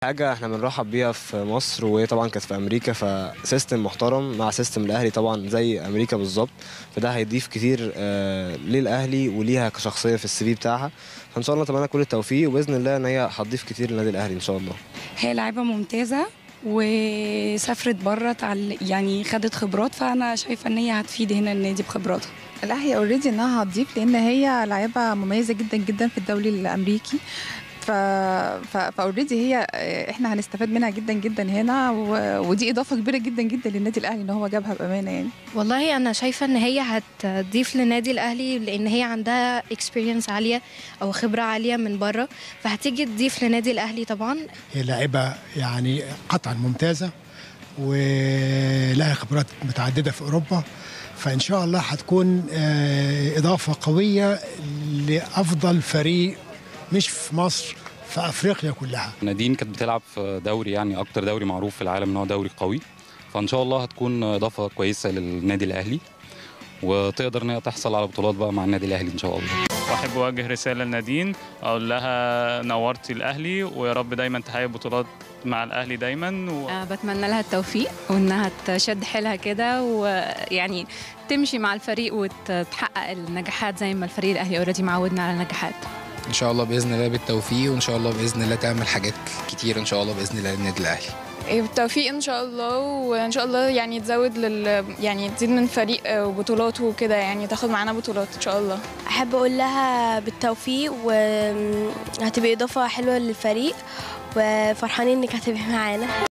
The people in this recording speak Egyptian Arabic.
حاجة احنا بنرحب بيها في مصر وهي طبعا كانت في امريكا فسيستم محترم مع سيستم الاهلي طبعا زي امريكا بالظبط فده هيضيف كتير آه للاهلي وليها كشخصية في السي في بتاعها فان شاء الله اتمنى كل التوفيق وباذن الله ان هي هتضيف كتير للنادي الاهلي ان شاء الله هي لاعبة ممتازة وسافرت بره تعل... يعني خدت خبرات فانا شايفه ان هي هتفيد هنا النادي بخبراتها لا هي اوريدي انها هتضيف لان هي لاعبه مميزه جدا جدا في الدوري الامريكي ف فاوريدي هي احنا هنستفاد منها جدا جدا هنا و... ودي اضافه كبيره جدا جدا للنادي الاهلي ان هو جابها بامانه يعني والله انا شايفه ان هي هتضيف للنادي الاهلي لان هي عندها اكسبيرينس عاليه او خبره عاليه من بره فهتيجي تضيف للنادي الاهلي طبعا هي لاعبه يعني قطعا ممتازه ولها خبرات متعدده في اوروبا فان شاء الله هتكون اضافه قويه لافضل فريق مش في مصر في افريقيا كلها نادين كانت بتلعب في دوري يعني اكتر دوري معروف في العالم ان هو دوري قوي فان شاء الله هتكون اضافه كويسه للنادي الاهلي وتقدر ان هي تحصل على بطولات بقى مع النادي الاهلي ان شاء الله واحب اوجه رساله لنادين اقول لها نورتي الاهلي ويا رب دايما تحقق بطولات مع الاهلي دايما و... أه بتمنى لها التوفيق وانها تشد حيلها كده ويعني تمشي مع الفريق وتحقق النجاحات زي ما الفريق الاهلي اوريدي معودنا على النجاحات ان شاء الله باذن الله بالتوفيق وان شاء الله باذن الله تعمل حاجات كتير ان شاء الله باذن الله للنادي الاهلي بالتوفيق ان شاء الله وان شاء الله يعني تزود لل يعني تزيد من فريق وبطولاته وكده يعني تاخد معانا بطولات ان شاء الله احب اقول لها بالتوفيق وهتبقى اضافه حلوه للفريق وفرحانين انك هتبقي معانا